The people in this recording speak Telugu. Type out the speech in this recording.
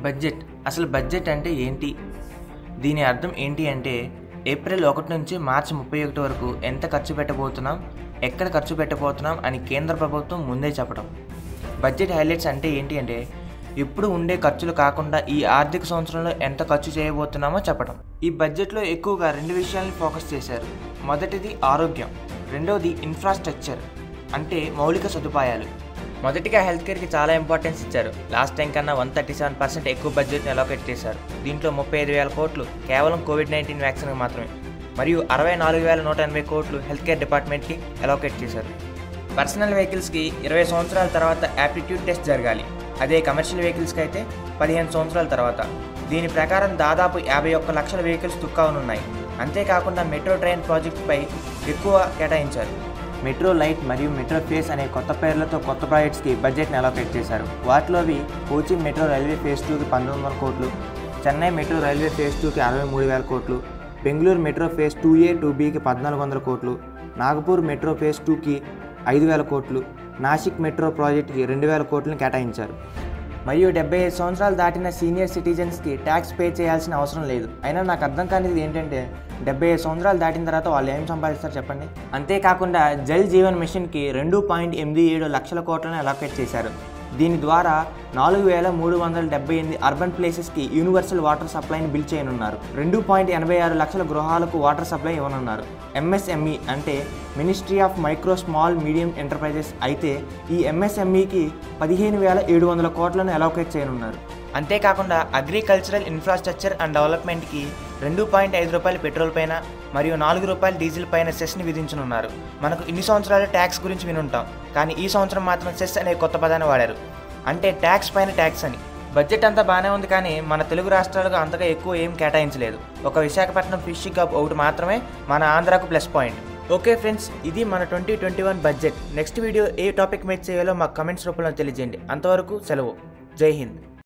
బడ్జెట్ అసలు బడ్జెట్ అంటే ఏంటి దీని అర్థం ఏంటి అంటే ఏప్రిల్ ఒకటి నుంచి మార్చి ముప్పై ఒకటి వరకు ఎంత ఖర్చు పెట్టబోతున్నాం ఎక్కడ ఖర్చు పెట్టబోతున్నాం అని కేంద్ర ప్రభుత్వం ముందే చెప్పడం బడ్జెట్ హైలైట్స్ అంటే ఏంటి అంటే ఇప్పుడు ఉండే ఖర్చులు కాకుండా ఈ ఆర్థిక సంవత్సరంలో ఎంత ఖర్చు చేయబోతున్నామో చెప్పడం ఈ బడ్జెట్లో ఎక్కువగా రెండు విషయాలను ఫోకస్ చేశారు మొదటిది ఆరోగ్యం రెండవది ఇన్ఫ్రాస్ట్రక్చర్ అంటే మౌలిక సదుపాయాలు మొదటిగా హెల్త్ కేర్కి చాలా ఇంపార్టెన్స్ ఇచ్చారు లాస్ట్ టైం కన్నా వన్ థర్టీ సెవెన్ పర్సెంట్ ఎక్కువ బడ్జెట్ని అలోకేట్ చేశారు దీంట్లో ముప్పై ఐదు వేల కోట్లు కేవలం కోవిడ్ నైన్టీన్ వ్యాక్సిన్కి మాత్రమే మరియు అరవై నాలుగు వేల నూట ఎనభై కోట్లు హెల్త్ కేర్ డిపార్ట్మెంట్కి అలోకేట్ చేశారు పర్సనల్ వెహికల్స్కి ఇరవై సంవత్సరాల తర్వాత యాప్టిట్యూడ్ టెస్ట్ జరగాలి అదే కమర్షియల్ వెహికల్స్కి అయితే పదిహేను సంవత్సరాల తర్వాత దీని ప్రకారం దాదాపు యాభై ఒక్క లక్షల వెహికల్స్ తుక్కావనున్నాయి అంతేకాకుండా మెట్రో ట్రైన్ ప్రాజెక్టుపై ఎక్కువ కేటాయించారు మెట్రో లైట్ మరియు మెట్రో ఫేస్ అనే కొత్త పేర్లతో కొత్త ప్రాజెక్ట్స్కి బడ్జెట్ని అలోకేట్ చేశారు వాటిలోవి కోచి మెట్రో రైల్వే ఫేజ్ టూకి పంతొమ్మిది వందల కోట్లు చెన్నై మెట్రో రైల్వే ఫేజ్ టూకి అరవై మూడు వేల కోట్లు Bengaluru metro phase two A two బీకి పద్నాలుగు వందల కోట్లు నాగపూర్ మెట్రో ఫేజ్ టూకి ఐదు వేల కోట్లు నాసిక్ మెట్రో ప్రాజెక్టుకి రెండు వేల కోట్లను కేటాయించారు మరియు డెబ్బై ఐదు సంవత్సరాలు దాటిన సీనియర్ సిటిజన్స్కి ట్యాక్స్ పే చేయాల్సిన అవసరం లేదు అయినా నాకు అర్థం కానిది ఏంటంటే డెబ్బై ఐదు సంవత్సరాలు దాటిన తర్వాత వాళ్ళు ఏం సంపాదిస్తారు చెప్పండి అంతేకాకుండా జల్ జీవన్ మిషన్కి రెండు పాయింట్ ఎనిమిది ఏడు లక్షల కోట్లను అలోకేట్ చేశారు దీని ద్వారా నాలుగు వేల మూడు వందల డెబ్బై ఎనిమిది అర్బన్ ప్లేసెస్కి యూనివర్సల్ వాటర్ సప్లైని బిల్ చేయనున్నారు రెండు పాయింట్ ఎనభై ఆరు లక్షల గృహాలకు వాటర్ సప్లై ఇవ్వనున్నారు ఎంఎస్ఎంఈ అంటే ministry of micro small medium enterprises అయితే ఈ ఎంఎస్ఎంఈకి పదిహేను వేల ఏడు వందల కోట్లను అలోకేట్ చేయనున్నారు అంతేకాకుండా అగ్రికల్చరల్ ఇన్ఫ్రాస్ట్రక్చర్ అండ్ డెవలప్మెంట్కి రెండు పాయింట్ ఐదు రూపాయల పెట్రోల్ పైన మరియు నాలుగు రూపాయల డీజిల్ పైన సెస్ని విధించనున్నారు మనకు ఇన్ని సంవత్సరాలు ట్యాక్స్ గురించి వినుంటాం కానీ ఈ సంవత్సరం మాత్రం సెస్ అనే కొత్త పదాన్ని వాడారు అంటే ట్యాక్స్ పైన ట్యాక్స్ అని బడ్జెట్ అంతా బాగానే ఉంది కానీ మన తెలుగు రాష్ట్రాలకు అంతగా ఎక్కువ ఏం కేటాయించలేదు ఒక విశాఖపట్నం ఫిష్ కప్ ఒకటి మాత్రమే మన ఆంధ్రాకు ప్లస్ పాయింట్ ఓకే ఫ్రెండ్స్ ఇది మన twenty twenty one budget next video ఏ టాపిక్ మీద చేయాలో మాకు కమెంట్స్ రూపంలో తెలియజేయండి అంతవరకు సెలవు జై హింద్